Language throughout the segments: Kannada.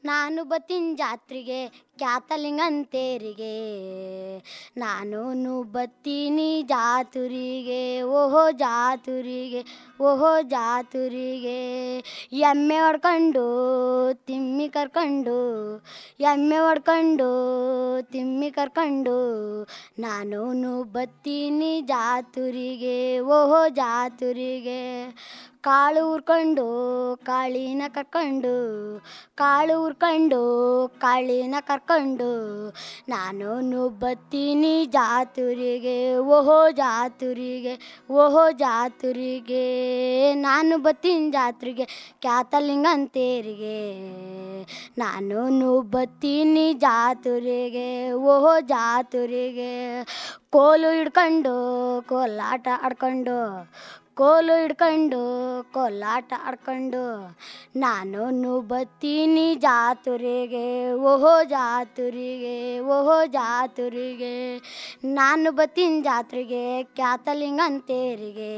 ನಾನು ಬತ್ತೀನಿ ಜಾತ್ರೆಗೆ ಕ್ಯಾತಲಿಂಗಂತೇರಿಗೆ ನಾನು ಬತ್ತೀನಿ ಜಾತುರಿಗೆ ಓಹೋ ಜಾತುರಿಗೆ ಓಹೋ ಜಾತುರಿಗೆ ಎಮ್ಮೆ ಹೊಡ್ಕೊಂಡು ತಿಮ್ಮಿ ಕರ್ಕೊಂಡು ಎಮ್ಮೆ ಹೊಡ್ಕೊಂಡು ತಿಮ್ಮಿ ಕರ್ಕೊಂಡು ನಾನು ಬತ್ತೀನಿ ಜಾತುರಿಗೆ ಓಹೋ ಜಾತುರಿಗೆ ಕಾಳು ಉರ್ಕೊಂಡು ಕಾಳಿನ ಕರ್ಕೊಂಡು ಕಾಳು ಉರ್ಕೊಂಡು ಕಾಳಿನ ಕರ್ಕೊಂಡು ನಾನು ಬತ್ತೀನಿ ಜಾತುರಿಗೆ ಓಹೋ ಜಾತುರಿಗೆ ಓಹೋ ಜಾತುರಿಗೆ ನಾನು ಬತ್ತೀನಿ ಜಾತ್ರೆಗೆ ಕ್ಯಾತಲಿಂಗಂತೇರಿಗೆ ನಾನು ಬತ್ತೀನಿ ಜಾತುರಿಗೆ ಓಹೋ ಜಾತುರಿಗೆ ಕೋಲು ಹಿಡ್ಕೊಂಡು ಕೋಲಾಟ ಆಡ್ಕೊಂಡು ಕೋಲು ಹಿಡ್ಕೊಂಡು ಕೋಲಾಟ ಆಡ್ಕೊಂಡು ನಾನು ಬತ್ತೀನಿ ಜಾತುರಿಗೆ ಓಹೋ ಜಾತುರಿಗೆ ಓಹೋ ಜಾತುರಿಗೆ ನಾನು ಬತ್ತೀನಿ ಜಾತ್ರೆಗೆ ಕ್ಯಾತಲಿಂಗಂತೇರಿಗೆ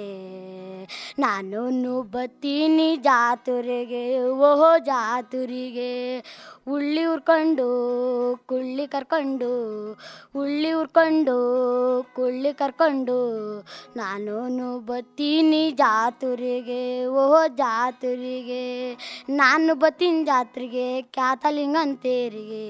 ನಾನು ಬತ್ತೀನಿ ಜಾತುರಿಗೆ ಓಹೋ ಜಾತುರಿಗೆ ಉಳ್ಳಿ ಉರ್ಕೊಂಡು ಕುಳ್ಳಿ ಕರ್ಕೊಂಡು ಉಳ್ಳಿ ಉರ್ಕೊಂಡು ಕುಳ್ಳಿ ಕರ್ಕೊಂಡು ನಾನು ಬತ್ತೀನಿ ಜಾತುರಿಗೆ ಓಹೋ ಜಾತುರಿಗೆ ನಾನು ಬತ್ತೀನಿ ಜಾತ್ರೆಗೆ ಕ್ಯಾತಲಿಂಗಂತೇರಿಗೆ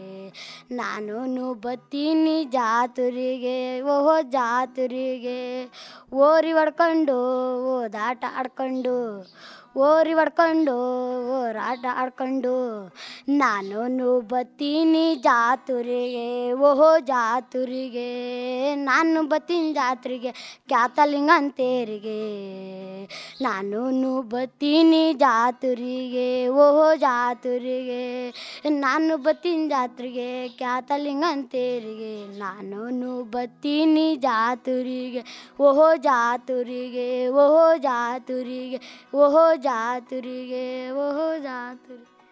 ನಾನು ಬತ್ತೀನಿ ಜಾತುರಿಗೆ ಓಹೋ ಜಾತುರಿಗೆ ಓರಿ ಹೊಡ್ಕೊಂಡು ಓದಾಟ ಆಡ್ಕೊಂಡು ಓರಿ ಹೊಡ್ಕೊಂಡು ಓರಾಟ ಆಡ್ಕೊಂಡು ನಾನು ಬತ್ತೀನಿ ಜಾತುರಿಗೆ ಓಹೋ ಜಾತುರಿಗೆ ನಾನು ಬತ್ತೀನಿ ಜಾತ್ರೆಗೆ ಕ್ಯಾತಲಿಂಗಂತೇರಿಗೆ ನಾನು ಬತ್ತೀನಿ ಜಾತುರಿಗೆ ಓಹೋ ಜಾತುರಿಗೆ ನಾನು ಬತ್ತೀನಿ ಜಾತ್ರೆಗೆ ಕ್ಯಾತಲಿಂಗಂತೇರಿಗೆ ನಾನು ಬತ್ತೀನಿ ಜಾತುರಿಗೆ ಓಹೋ ಜಾತುರಿಗೆ ಓಹೋ ಜಾತುರಿಗೆ ಓಹೋ ಜಾತುರಿಗೆ ಓಹೋ ಜಾತುರಿ